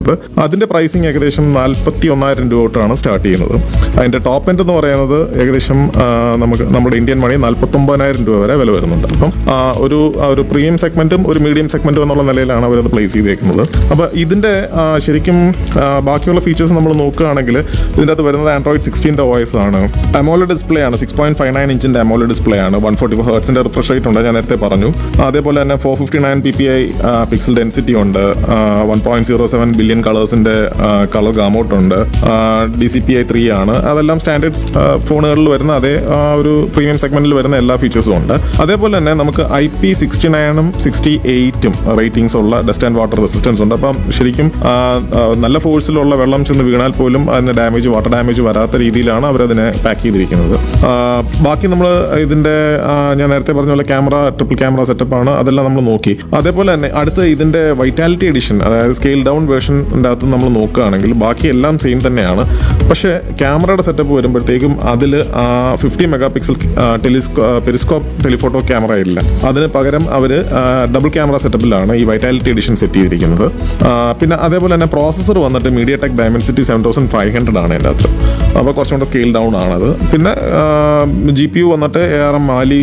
ചെയ്തിരിക്കുന്നത് അതിന്റെ പ്രൈസിങ് ഏകദേശം നാൽപ്പത്തി ഒന്നായിരം രൂപ തൊട്ടാണ് സ്റ്റാർട്ട് ചെയ്യുന്നത് അതിന്റെ ടോപ്പ് എൻഡ് എന്ന് പറയുന്നത് ഏകദേശം ആ, നമുക്ക് നമ്മുടെ ഇന്ത്യൻ മണി നാൽപ്പത്തൊമ്പതിനായിരം രൂപ വരെ വില വരുന്നുണ്ട് അപ്പം ആ, ഒരു ആ, ഒരു പ്രീമിയം സെഗ്മെന്റും ഒരു മീഡിയം സെഗ്മെന്റും എന്നുള്ള നിലയിലാണ് അവരത് പ്ലേസ് ചെയ്തേക്കുന്നത് അപ്പോൾ ഇതിന്റെ ആ, ശരിക്കും ആ, ബാക്കിയുള്ള ഫീച്ചേഴ്സ് നമ്മൾ നോക്കുകയാണെങ്കിൽ ഇതിൻ്റെ അകത്ത് വരുന്നത് ആൻഡ്രോയിഡ് സിക്സ്റ്റീൻ്റെ വോയിസ് ആണ് അമോല ഡിസ്പ്ലേ ആണ് സിക്സ് പോയിന്റ് ഫൈവ് നയൻ ഇഞ്ചിന്റെ അമോല ഡിസ്പ്ലേ ആണ് വൺ ഫോർട്ടി ഫോർ ഹേർട്സിന്റെ റിഫ്രഷ് റേറ്റ് ഉണ്ട് ഞാൻ നേരത്തെ പറഞ്ഞു അതേപോലെ തന്നെ four fifty nine P P I pixel density ഉണ്ട് one point zero seven billion കളേഴ്സിന്റെ കളർ ഗാമൗട്ട് ഉണ്ട് D C P I three ആണ് അതെല്ലാം സ്റ്റാൻഡേർഡ് ഫോണുകളിൽ വരുന്ന അതേ ആ, ഒരു പ്രീമിയം സെഗ്മെന്റിൽ വരുന്ന എല്ലാ ഫീച്ചേഴ്സും ഉണ്ട് അതേപോലെ തന്നെ നമുക്ക് ഐ പി സിക്സ്റ്റി നയനും സിക്സ്റ്റി എയ്റ്റും റേറ്റിംഗ്സ് ഉള്ള ഡസ്റ്റ് ആൻഡ് വാട്ടർ റെസിസ്റ്റൻസ് ഉണ്ട് അപ്പം ശരിക്കും ആ, ആ, നല്ല ഫോഴ്സിലുള്ള വെള്ളം ചെന്ന് വീണാൽ പോലും അതിന് ഡാമേജ് വാട്ടർ ഡാമേജ് വരാത്ത രീതിയിലാണ് അവരതിനെ പാക്ക് ചെയ്തിരിക്കുന്നത് ആ, ബാക്കി നമ്മൾ ഇതിന്റെ ആ, ഞാൻ നേരത്തെ പറഞ്ഞ പോലെ ക്യാമറ ട്രിപ്പിൾ ക്യാമറ സെറ്റപ്പ് ആണ് അതെല്ലാം നമ്മൾ നോക്കി അതേപോലെ തന്നെ അടുത്ത ഇതിന്റെ വൈറ്റാലിറ്റി എഡിഷൻ അതായത് സ്കെയിൽ ഡൗൺ വേർഷൻ്റെ അകത്ത് നമ്മൾ നോക്കുകയാണെങ്കിൽ ബാക്കി എല്ലാം സെയിം തന്നെയാണ് പക്ഷേ ക്യാമറയുടെ സെറ്റപ്പ് വരുമ്പോഴത്തേക്കും അതിൽ ഫിഫ്റ്റി മെഗാ പിക്സൽ ടെലിസ്കോ പെരിസ്കോപ്പ് ടെലിഫോട്ടോ ക്യാമറ ഇല്ല അതിന് പകരം അവർ ഡബിൾ ക്യാമറ സെറ്റപ്പിലാണ് ഈ വൈറ്റാലിറ്റി എഡിഷൻ സെറ്റ് ചെയ്തിരിക്കുന്നത് ആ, പിന്നെ അതേപോലെ തന്നെ പ്രോസസ്സർ വന്നിട്ട് MediaTek Dimensity seven thousand five hundred ആണ് അതിൻ്റെ അകത്ത് അപ്പോൾ കുറച്ചും കൂടെ സ്കെയിൽ ഡൗൺ ആണത് പിന്നെ ജി പി യു വന്നിട്ട് A R M Mali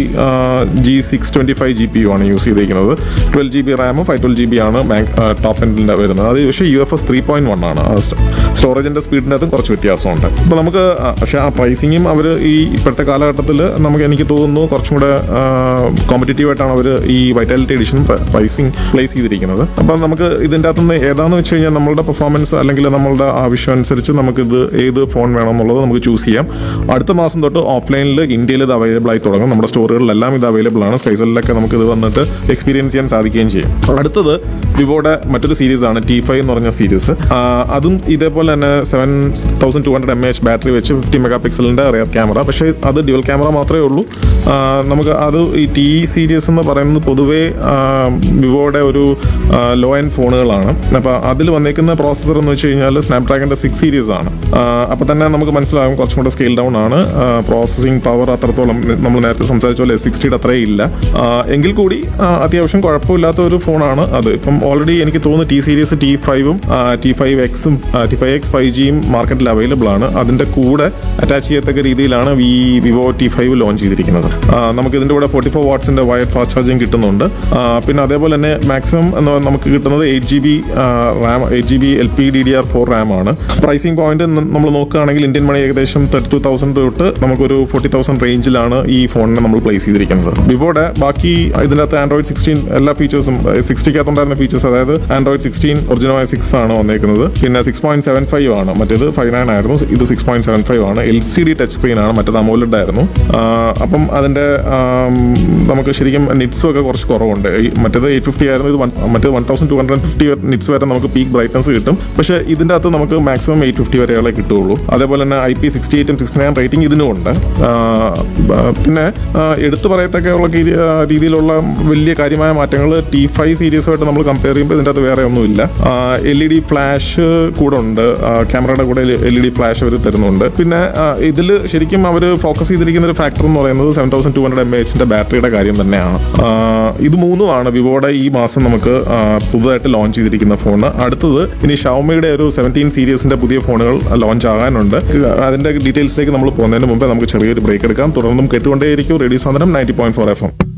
G six twenty five G P U ആണ് യൂസ് ചെയ്തിരിക്കുന്നത് ട്വൽവ് ജി ബി റാമും ഫൈവ് ട്വൽവ് ജി ബി ആണ് ബാങ്ക് ടോപ്പ് എൻഡിൻ്റെ വരുന്നത് അത് പക്ഷേ U F S three point one ആണ് സ്റ്റോറേജിൻ്റെ സ്പീഡിൻ്റെ അതും കുറച്ച് വ്യത്യാസമുണ്ട് അപ്പോൾ നമുക്ക് ആ, പക്ഷേ ആ പ്രൈസിങ്ങും അവർ ഈ ഇപ്പോഴത്തെ കാലഘട്ടത്തിൽ നമുക്ക് എനിക്ക് തോന്നുന്നു കുറച്ചും കൂടെ കോമ്പറ്റേറ്റീവ് ആയിട്ടാണ് അവർ ഈ വൈറ്റാലിറ്റി എഡിഷൻ പ്രൈസിങ് പ്ലേസ് ചെയ്തിരിക്കുന്നത് അപ്പം നമുക്ക് ഇതിൻ്റെ അകത്തുനിന്ന് ഏതാണെന്ന് വെച്ച് കഴിഞ്ഞാൽ നമ്മളുടെ പെർഫോമൻസ് അല്ലെങ്കിൽ നമ്മളുടെ ആവശ്യം അനുസരിച്ച് നമുക്കിത് ഏത് ഫോൺ വേണം എന്നുള്ളത് നമുക്ക് ചൂസ് ചെയ്യാം അടുത്ത മാസം തൊട്ട് ഓഫ്ലൈനിൽ ഇന്ത്യയിൽ ഇത് അവൈലബിൾ ആയി തുടങ്ങും നമ്മുടെ സ്റ്റോറുകളിലെല്ലാം ഇത് അവൈലബിൾ ആണ് സ്കൈസലിലൊക്കെ നമുക്ക് ഇത് വന്നിട്ട് എക്സ്പീരിയൻസ് ചെയ്യാൻ സാധിക്കുകയും ചെയ്യും അടുത്തത് വിവോയുടെ മറ്റൊരു സീരീസ് ആണ് ടി ഫൈവ് എന്ന് പറഞ്ഞ സീരീസ് അതും ഇതേപോലെ തന്നെ seven thousand two hundred M H battery വെച്ച് ഫിഫ്റ്റി മെഗാ പിക്സലിൻ്റെ റിയർ ക്യാമറ പക്ഷേ അത് ഡ്യുവൽ ക്യാമറ മാത്രമേ ഉള്ളൂ ആ, നമുക്ക് അത് ഈ ടി സീരീസ് എന്ന് പറയുന്നത് പൊതുവേ ആ, വിവോയുടെ ഒരു ലോ എൻഡ് ഫോണുകളാണ് അപ്പോൾ അതിൽ വന്നേക്കുന്ന പ്രോസസ്സർ എന്ന് വെച്ച് കഴിഞ്ഞാൽ സ്നാപ്ഡ്രാഗൻ്റെ സിക്സ് സീരീസ് ആണ് അപ്പോൾ തന്നെ നമുക്ക് മനസ്സിലാകും കുറച്ചും കൂടെ സ്കെയിൽ ഡൗൺ ആണ് പ്രോസസ്സിംഗ് പവർ അത്രത്തോളം നമ്മൾ നേരത്തെ സംസാരിച്ച പോലെ സിക്സ്റ്റിയുടെ അത്രയും ഇല്ല ആ, എങ്കിൽ കൂടി ആ, അത്യാവശ്യം കുഴപ്പമില്ലാത്ത ഒരു ഫോണാണ് അത് ഇപ്പം ഓൾറെഡി എനിക്ക് തോന്നുന്നു ടി സീരീസ് ടി ഫൈവും ടി ഫൈവ് എക്സും ടി ഫൈവ് എക്സ് ഫൈവ് ജിയും മാർക്കറ്റിൽ അവൈലബിൾ ആണ് അതിൻ്റെ കൂടെ അറ്റാച്ച് ചെയ്യത്തക്ക രീതിയിലാണ് ഈ വിവോ ടി ഫൈവ് ലോഞ്ച് ചെയ്തിരിക്കുന്നത് ആ, നമുക്ക് ഇതിൻ്റെ കൂടെ ഫോർട്ടി ഫോർ വാട്ട്സിൻ്റെ വയർ ഫാസ്റ്റ് ചാർജിങ് കിട്ടുന്നുണ്ട് ആ, പിന്നെ അതേപോലെ തന്നെ മാക്സിമം എന്ന് നമുക്ക് കിട്ടുന്നത് eight G B RAM eight G B L P D D R four RAM ആണ് പ്രൈസിംഗ് പോയിന്റ് നമ്മൾ നോക്കുകയാണെങ്കിൽ ഇന്ത്യൻ മണി ഏകദേശം തേർട്ടി ടു തൗസൻഡ് തൊട്ട് നമുക്കൊരു ഫോർട്ടി തൗസൻഡ് റേഞ്ചിലാണ് ഈ ഫോണിനെ നമ്മൾ പ്ലേസ് ചെയ്തിരിക്കുന്നത് വിവോയുടെ ബാക്കി ഇതിനകത്ത് ആൻഡ്രോയിഡ് സിക്സ്റ്റീൻ എല്ലാ ഫീച്ചേഴ്സും സിക്സ്റ്റിക്കകത്തുണ്ടായിരുന്ന ഫീച്ചേഴ്സ് അതായത് ആൻഡ്രോയിഡ് സിക്സ്റ്റീൻ ഒറിജിനൽ സിക്സ് ആണ് വന്നേക്കുന്നത് പിന്നെ സിക്സ് പോയിന്റ് സെവൻ ഫൈവ് ആണ് മറ്റേത് ഫൈവ് നയൻ ആയിരുന്നു ഇത് സിക്സ് പോയിന്റ് സെവൻ ഫൈവ് ആണ് L C D touch screen ആണ് മറ്റേത് അമോലഡ് ആയിരുന്നു ആ, അപ്പം അതിന്റെ ആം, നമുക്ക് ശരിക്കും നിറ്റ്സും ഒക്കെ കുറച്ച് കുറവുണ്ട് ഈ മറ്റേത് എയ്റ്റ് ഫിഫ്റ്റി ആയിരുന്നു ഇത് one- മറ്റേത് one thousand two hundred fifty nits വരെ നമുക്ക് പീക്ക് ബ്രൈറ്റ്നസ് കിട്ടും പക്ഷേ ഇതിന്റെ അകത്ത് നമുക്ക് മാക്സിമം എയ്റ്റ് ഫിഫ്റ്റി വരെയുള്ള കിട്ടുള്ളൂ അതേപോലെ തന്നെ ഐ പി സിക്സ്റ്റി എയ്റ്റും സിക്സ്റ്റി നയൻ റേറ്റിംഗ് ഇതിനും ഉണ്ട് ആ, ബ- പിന്നെ ആ, എടുത്തു പറയത്തക്കെയുള്ള രീതി- ആ, രീതിയിലുള്ള വലിയ കാര്യമായ മാറ്റങ്ങൾ ടി ഫൈവ് സീരീസുമായിട്ട് നമ്മൾ കമ്പയർ ചെയ്യുമ്പോൾ ഇതിൻ്റെ അകത്ത് വേറെ ഒന്നുമില്ല എൽ ഇ ഡി ഫ്ലാഷ് കൂടെ ഉണ്ട് ആ, ക്യാമറയുടെ കൂടെ എൽ ഇ ഡി ഫ്ലാഷ് അവർ തരുന്നുണ്ട് പിന്നെ ഇതിൽ ശരിക്കും അവർ ഫോക്കസ് ചെയ്തിരിക്കുന്ന ഒരു ഫാക്ടർ എന്ന് പറയുന്നത് seven thousand two hundred M എച്ചിന്റെ ബാറ്ററിയുടെ കാര്യം തന്നെയാണ് ആ, ഇത് മൂന്നുമാണ് വിവോയുടെ ഈ മാസം നമുക്ക് ആ, പുതുതായിട്ട് ലോഞ്ച് ചെയ്തിരിക്കുന്ന ഫോൺ അടുത്തത് ഇനി ഷവമിയുടെ ഒരു സെവൻറ്റീൻ സീരീസിന്റെ പുതിയ ഫോണുകൾ ലോഞ്ച് ആകാനുണ്ട് അതിന്റെ ഡീറ്റെയിൽസിലേക്ക് നമ്മൾ പോകുന്നതിന് മുമ്പേ നമുക്ക് ചെറിയൊരു ബ്രേക്ക് എടുക്കാം തുടർന്നും കേട്ടുകൊണ്ടേയിരിക്കും റേഡിയോ സാധനം ninety point four F M